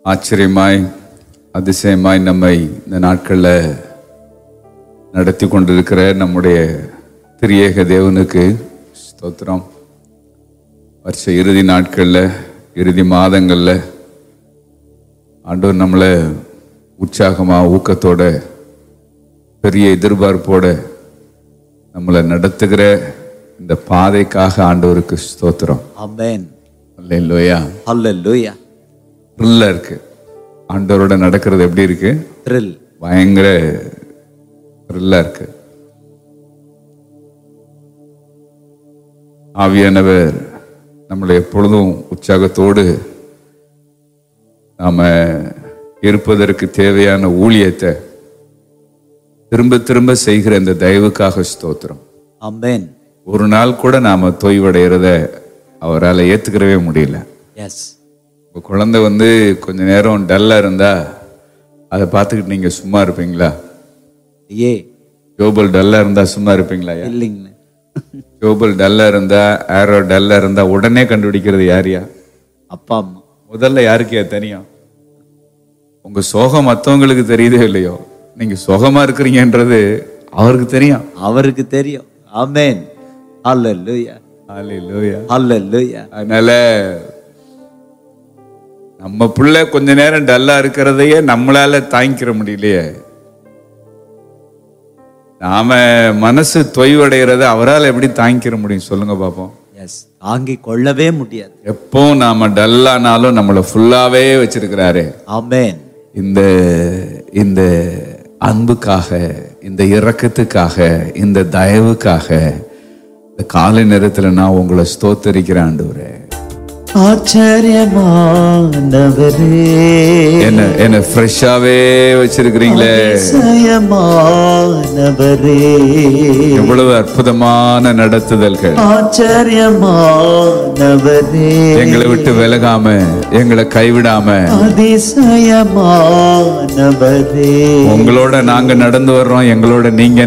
ஆச்சரியமாய் அதிசயமாய் நம்மை இந்த நாட்களில் நடத்தி கொண்டிருக்கிற நம்முடைய திரியேக தேவனுக்கு ஸ்தோத்திரம் வருஷ இறுதி நாட்களில் இறுதி மாதங்களில் ஆண்டவர் நம்மளை உற்சாகமாக ஊக்கத்தோட பெரிய எதிர்பார்ப்போட நம்மளை நடத்துகிற இந்த பாதைக்காக ஆண்டவருக்கு ஸ்தோத்திரம் Amen. இல்லையா Hallelujah. த்ரில்லாக இருக்கு ஆண்டவரோட நடக்கிறது எப்படி இருக்கு Thrill. பயங்கர த்ரில்லாக இருக்கு ஆவியானவர் நம்மளை எப்பொழுதும் உற்சாகத்தோடு நாம இருப்பதற்கு தேவையான ஊழியத்தை திரும்ப திரும்ப செய்கிற இந்த தயவுக்காக ஸ்தோத்திரம் Amen. ஒரு நாள் கூட நாம தொய்வடைகிறத அவரால் ஏத்துக்கிறவே முடியல Yes. இப்போ குழந்தை வந்து கொஞ்ச நேரம் டல்லாக இருந்தா அதை பார்த்துக்கிட்டு நீங்க சும்மா இருப்பீங்களா ஏ ஜோபல் டல்லாக இருந்தா சும்மா இருப்பீங்களா ஐயா? இல்லைங்கண்ணே ஜோபல் டல்லாக இருந்தா ஆரோ டல்லாக இருந்தா உடனே கண்டுபிடிக்கிறது யாரையா அப்பா அம்மா முதல்ல யாருக்கு தெரியும் உங்க சோகம் மற்றவங்களுக்கு தெரியுதே இல்லையோ நீங்க சுகமா இருக்கிறீங்கன்றது அவருக்கு தெரியும் அவருக்கு தெரியும் ஆமென் Hallelujah. ஹalleluya. Hallelujah. அதனால நம்ம புள்ள கொஞ்ச நேரம் டல்லா இருக்கிறதையே நம்மளால தாங்கிக்கிற முடியலையே நாம மனசு தொய்வடைகிறத அவரால் எப்படி தாங்கிக்கிற முடியும் சொல்லுங்க பாப்போம் எஸ் தாங்கிக் கொள்ளவே முடியாது எப்போ நாம டல்லானாலும் நம்மளை ஃபுல்லாவே வச்சிருக்கிறாரு ஆமென் இந்த இந்த அன்புக்காக இந்த இரக்கத்துக்காக இந்த தயவுக்காக இந்த காலை நேரத்துல நான் உங்களை ஸ்தோத்தரிக்கிறேன் ஆண்டவரே ஆச்சரியமானவரே என்ன என்ன ஃப்ரெஷ்ஷாவே வச்சிருக்கிறீங்களே அதிசயமானவரே எவ்வளவு அற்புதமான நடத்துதல்கள் ஆச்சரியமானவரே எங்களை விட்டு விலகாம எங்களை கைவிடாம அதிசயமானவரே உங்களோட நாங்க நடந்து வர்றோம் எங்களோட நீங்க